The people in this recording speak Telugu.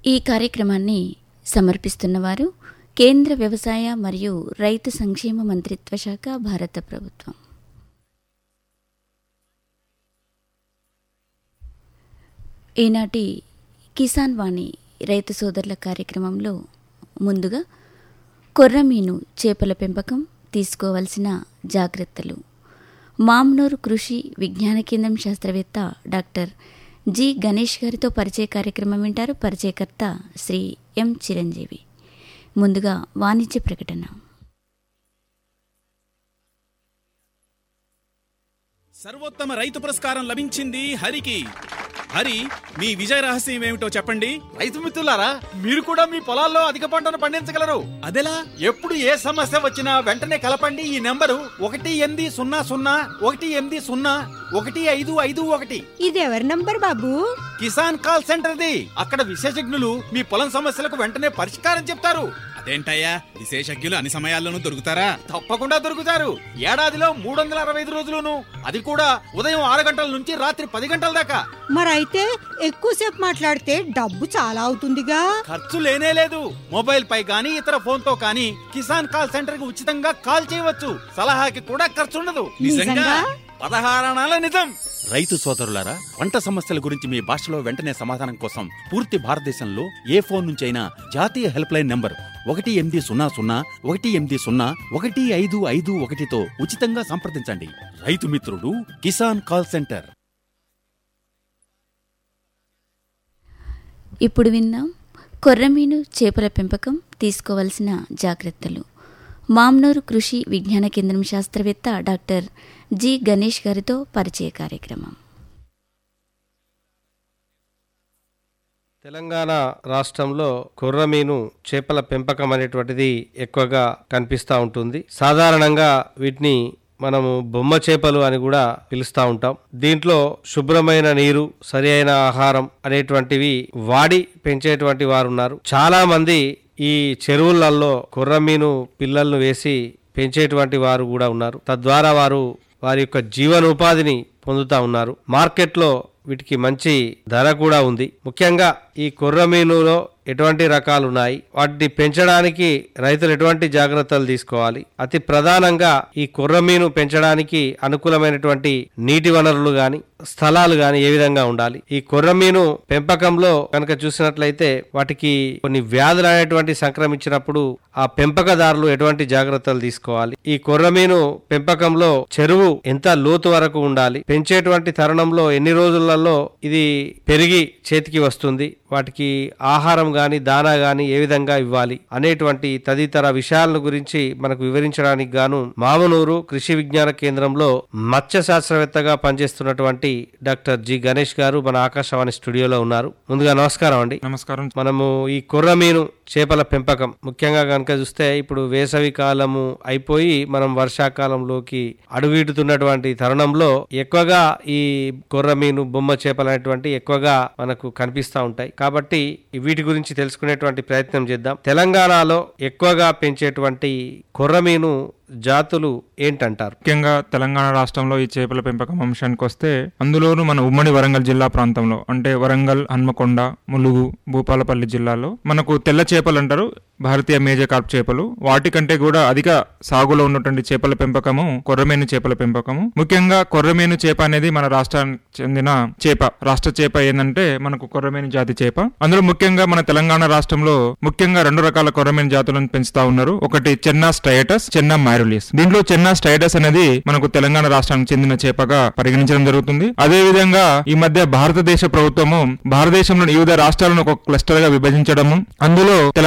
ఈ కార్యక్రమాన్ని సమర్పిస్తున్నవారు కేంద్ర వ్యవసాయ మరియు రైతు సంక్షేమ మంత్రిత్వ శాఖ భారత ప్రభుత్వం ఈనాటి కిసాన్ వాణి రైతు సోదరుల కార్యక్రమంలో ముందుగా కొర్రమీను చేపల పెంపకం తీసుకోవలసిన జాగ్రత్తలు మామ్నూరు కృషి విజ్ఞాన కేంద్రం శాస్త్రవేత్త డాక్టర్ జి గణేష్ గారితో పరిచయ కార్యక్రమం వింటారు పరిచయకర్త శ్రీ ఎం చిరంజీవి ముందుగా వాణిజ్య ప్రకటన సర్వోత్తమ రైతు పురస్కారం లభించింది హరికి హరి మీ విజయ రహస్యం ఏమిటో చెప్పండి రైతు మిత్రులారా మీరు కూడా మీ పొలాల్లో అధిక పంటను పండించగలరు అదెలా ఎప్పుడు ఏ సమస్య వచ్చినా వెంటనే కలపండి ఈ నెంబరు ఒకటి ఎనిమిది సున్నా సున్నా ఒకటి ఎనిమిది సున్నా ఒకటి ఐదు ఐదు ఒకటి ఇది ఎవరి నంబర్ బాబు కిసాన్ కాల్ సెంటర్ది అక్కడ విశేషజ్ఞులు మీ పొలం సమస్యలకు వెంటనే పరిష్కారం చెప్తారు అదేంటయ్యా విశేషజ్ఞులు అన్ని సమయాల్లోనూ దొరుకుతారా తప్పకుండా దొరుకుతారు ఏడాదిలో మూడు వందల అరవై ఐదు రోజులును అది కూడా ఉదయం ఆరు గంటల నుంచి రాత్రి పది గంటల దాకా మరైతే ఎక్కువసేపు మాట్లాడితే డబ్బు చాలా అవుతుందిగా ఖర్చు లేనే లేదు మొబైల్ పై గానీ ఇతర ఫోన్ తో కానీ కిసాన్ కాల్ సెంటర్ కి ఉచితంగా కాల్ చేయవచ్చు సలహాకి కూడా ఖర్చు ఉండదు నిజంగా? పదహారణాల నిజం రైతు సోదరులారా పంట సమస్యల గురించి మీ భాషలో వెంటనే సమాధానం కోసం పూర్తి భారతదేశంలో ఏ ఫోన్ నుంచి అయినా జాతీయ హెల్ప్ లైన్ నంబర్ ఒకటి ఎనిమిది సున్నా సున్నా ఒకటి ఎనిమిది సున్నా ఒకటి ఐదు ఐదు ఒకటితో ఉచితంగా సంప్రదించండి రైతు మిత్రుడు కిసాన్ కాల్ సెంటర్ ఇప్పుడు విందాం కొర్రమీను చేపల పెంపకం తీసుకోవలసిన జాగ్రత్తలు మామ్నూరు కృషి విజ్ఞాన కేంద్రం శాస్త్రవేత్త డాక్టర్ జి గణేష్ గారితో పరిచయ కార్యక్రమం తెలంగాణ రాష్ట్రంలో కొర్రమీను చేపల పెంపకం అనేటువంటిది ఎక్కువగా కనిపిస్తూ ఉంటుంది సాధారణంగా వీటిని మనము బొమ్మ చేపలు అని కూడా పిలుస్తూ ఉంటాం దీంట్లో శుభ్రమైన నీరు సరి అయిన ఆహారం అనేటువంటివి వాడి పెంచేటువంటి వారు ఉన్నారు చాలా మంది ఈ చెరువులలో కొర్రమీను పిల్లలను వేసి పెంచేటువంటి వారు కూడా ఉన్నారు తద్వారా వారు వారి యొక్క జీవనోపాధిని పొందుతా ఉన్నారు మార్కెట్లో వీటికి మంచి ధర కూడా ఉంది ముఖ్యంగా ఈ కొర్రమీనులో ఎటువంటి రకాలు ఉన్నాయి వాటిని పెంచడానికి రైతులు ఎటువంటి జాగ్రత్తలు తీసుకోవాలి అతి ప్రధానంగా ఈ కొర్రమీను పెంచడానికి అనుకూలమైనటువంటి నీటి వనరులు గాని స్థలాలు గాని ఏ విధంగా ఉండాలి ఈ కొర్రమీను పెంపకంలో కనుక చూసినట్లయితే వాటికి కొన్ని వ్యాధులు అనేటువంటి సంక్రమించినప్పుడు ఆ పెంపకదారులు ఎటువంటి జాగ్రత్తలు తీసుకోవాలి ఈ కొర్రమీను పెంపకంలో చెరువు ఎంత లోతు వరకు ఉండాలి పెంచేటువంటి తరుణంలో ఎన్ని రోజులలో ఇది పెరిగి చేతికి వస్తుంది వాటికి ఆహారం గాని దానా గాని ఏ విధంగా ఇవ్వాలి అనేటువంటి తదితర విషయాలను గురించి మనకు వివరించడానికి గాను మామనూరు కృషి విజ్ఞాన కేంద్రంలో మత్స్య శాస్త్రవేత్తగా పనిచేస్తున్నటువంటి డాక్టర్ జి గణేష్ గారు మన ఆకాశవాణి స్టూడియోలో ఉన్నారు ముందుగా నమస్కారం అండి నమస్కారం మనము ఈ కొర్రమీను చేపల పెంపకం ముఖ్యంగా కనుక చూస్తే ఇప్పుడు వేసవి కాలము అయిపోయి మనం వర్షాకాలంలోకి అడుగుతున్నటువంటి తరుణంలో ఎక్కువగా ఈ కొర్రమీను బొమ్మ చేపలు అనేటువంటి ఎక్కువగా మనకు కనిపిస్తా ఉంటాయి కాబట్టి వీటి గురించి తెలుసుకునేటువంటి ప్రయత్నం చేద్దాం తెలంగాణలో ఎక్కువగా పెంచేటువంటి కొర్రమీను జాతులు ఏంటంటారు ముఖ్యంగా తెలంగాణ రాష్ట్రంలో ఈ చేపల పెంపకం అంశానికి వస్తే అందులోనూ మన ఉమ్మడి వరంగల్ జిల్లా ప్రాంతంలో అంటే వరంగల్ హన్మకొండ ములుగు భూపాలపల్లి జిల్లాలో మనకు తెల్ల చేపలు అంటారు భారతీయ మేజర్ కార్ప్ చేపలు వాటికంటే కూడా అధిక సాగులో ఉన్నటువంటి చేపల పెంపకము కొర్రమేను చేపల పెంపకము ముఖ్యంగా కొర్రమేను చేప అనేది మన రాష్ట్రానికి చెందిన చేప రాష్ట్ర చేప ఏంటంటే మనకు కొర్రమేను జాతి చేప అందులో ముఖ్యంగా మన తెలంగాణ రాష్ట్రంలో ముఖ్యంగా రెండు రకాల కొర్రమేను జాతులను పెంచుతా ఉన్నారు ఒకటి చెన్నా స్ట్రైటస్ చెన్నా మైరులిస్ దీంట్లో చెన్నా స్ట్రైటస్ అనేది మనకు తెలంగాణ రాష్ట్రానికి చెందిన చేపగా పరిగణించడం జరుగుతుంది అదే విధంగా ఈ మధ్య భారతదేశ ప్రభుత్వము భారతదేశంలోని వివిధ రాష్ట్రాలను ఒక క్లస్టర్ గా విభజించడము అందులో తెలంగాణ